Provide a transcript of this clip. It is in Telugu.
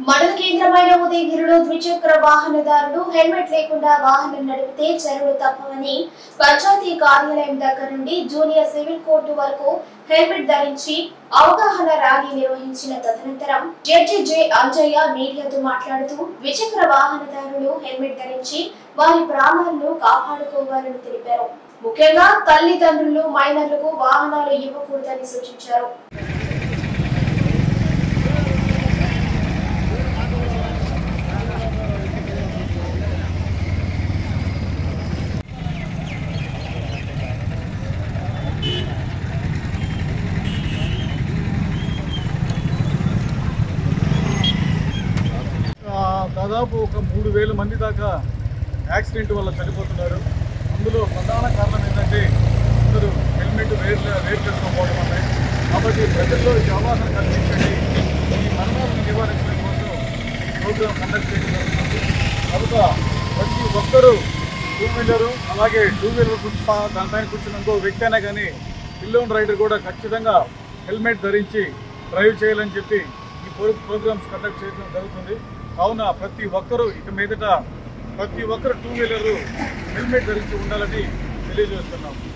మండల కేంద్రమైన ఉదయగిరిలో ద్విచక్ర వాహనదారులు హెల్మెట్ లేకుండా వాహనం నడిపితే చర్యలు తప్పవని పంచాయతీ కార్యాలయం దగ్గర నుండి జూనియర్ సివిల్ కోర్టు వరకు హెల్మెట్ ధరించి అవగాహన ర్యాలీ నిర్వహించిన తదనంతరం జడ్జి జె అంజయ్య మీడియాతో మాట్లాడుతూ ద్విచక్ర వాహనదారులు హెల్మెట్ ధరించి వారి ప్రాణాలను కాపాడుకోవాలని తెలిపారు ముఖ్యంగా తల్లిదండ్రులు మైనర్లకు వాహనాలు ఇవ్వకూడదని సూచించారు ఆ, దాదాపు ఒక మూడు వేల మంది దాకా యాక్సిడెంట్ వల్ల చనిపోతున్నారు అందులో ప్రధాన కారణం ఏంటంటే అందరూ హెల్మెట్ వేర్ వేర్ చేసుకోకపోవడం వల్ల కాబట్టి ప్రజల్లో ఈ అవగాహన కల్పించండి ఈ మరణాలను నివారించడం కోసం ఈ ప్రోగ్రాం కండక్ట్ చేయడం జరుగుతుంది కనుక ప్రతి ఒక్కరూ టూ వీలరు అలాగే టూ వీలర్ కూర్చు దానిపైన కూర్చున్న ఇంకో వ్యక్తి అయినా కానీ పిల్లోన్ రైడర్ కూడా ఖచ్చితంగా హెల్మెట్ ధరించి డ్రైవ్ చేయాలని చెప్పి ఈ ప్రో ప్రోగ్రామ్స్ కండక్ట్ చేయడం జరుగుతుంది కావున ప్రతి ఒక్కరూ ఇక మీదట ప్రతి ఒక్కరు టూ వీలర్ హెల్మెట్ ధరించి ఉండాలని తెలియజేస్తున్నాం